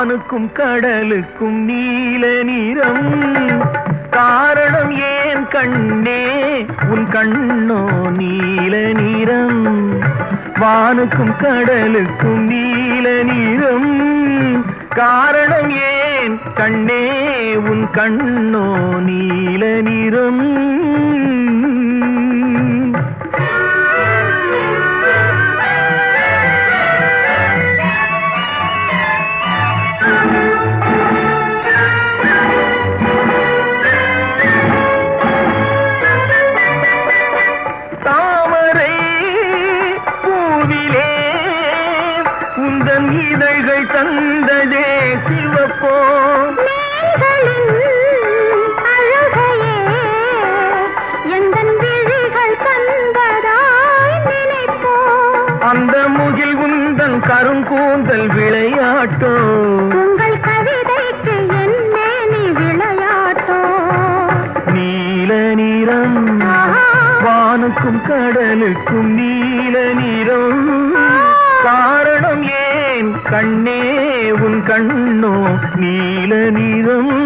வானுக்கும் கடலுக்கும் நீல நிறம் காரணம் ஏன் கண்ணே உன் கண்ணோ நீல நிறம் வானுக்கும் கடலுக்கும் நீல நிறம் காரணம் ஏன் கண்ணே உன் கண்ணோ நீல நிறம் தாமரை பூவிலே உந்தன் இதழ்கள் தந்ததே சிவப்போ அழகையே எந்தன் விழிகள் கண்டதாய் நினைப்போ அந்த முகில் உந்தன் கருங்கூந்தல் விளையாட்டோ உங்கள் கவிதைக்கு என்ன நீ விளையாட்டோ நீல நிறம் ஆஹா. வானுக்கும் கடலுக்கும் நீல நிறம் காரணம் ஏன் கண்ணே உன் கண்ணோ நீல நிறம்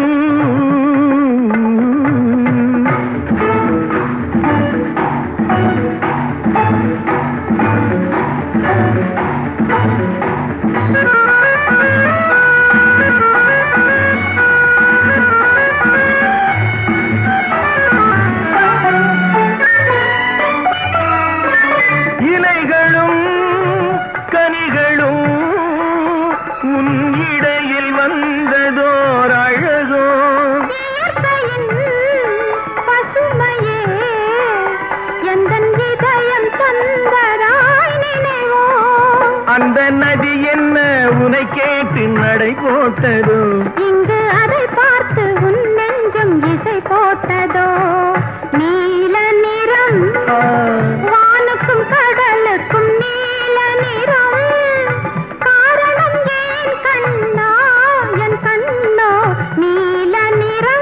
இலைகளும் கனிகளும் உன் இடையில் வந்ததோர் அழகோ இயற்கையின் பசுமையே எந்தன் இதயம் தந்ததாய் நினைவோ அந்த நதி என்ன உனை கேட்டு நடை போட்டதோ இங்கு அதை பார்த்து உன் நெஞ்சம் இசை போட்டதோ நீல நிறம் ஆ, வானுக்கும் கடலுக்கும் நீல நிறம் காரணம் ஏன் கண்ணா என் கண்ணோ நீல நிறம்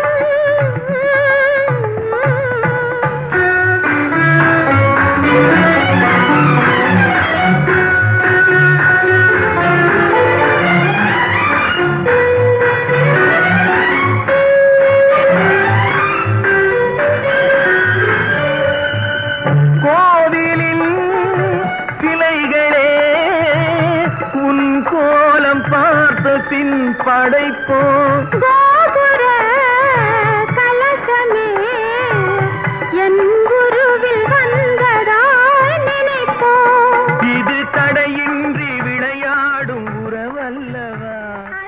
கோவிலின் சிலைகளே உன் கோலம் பார்த்த பின் படைப்போ கோபுர கலசமே என் குருவில் வந்ததாய் நினைப்போ இது தடையின்றி விளையாடும் உறவல்லவா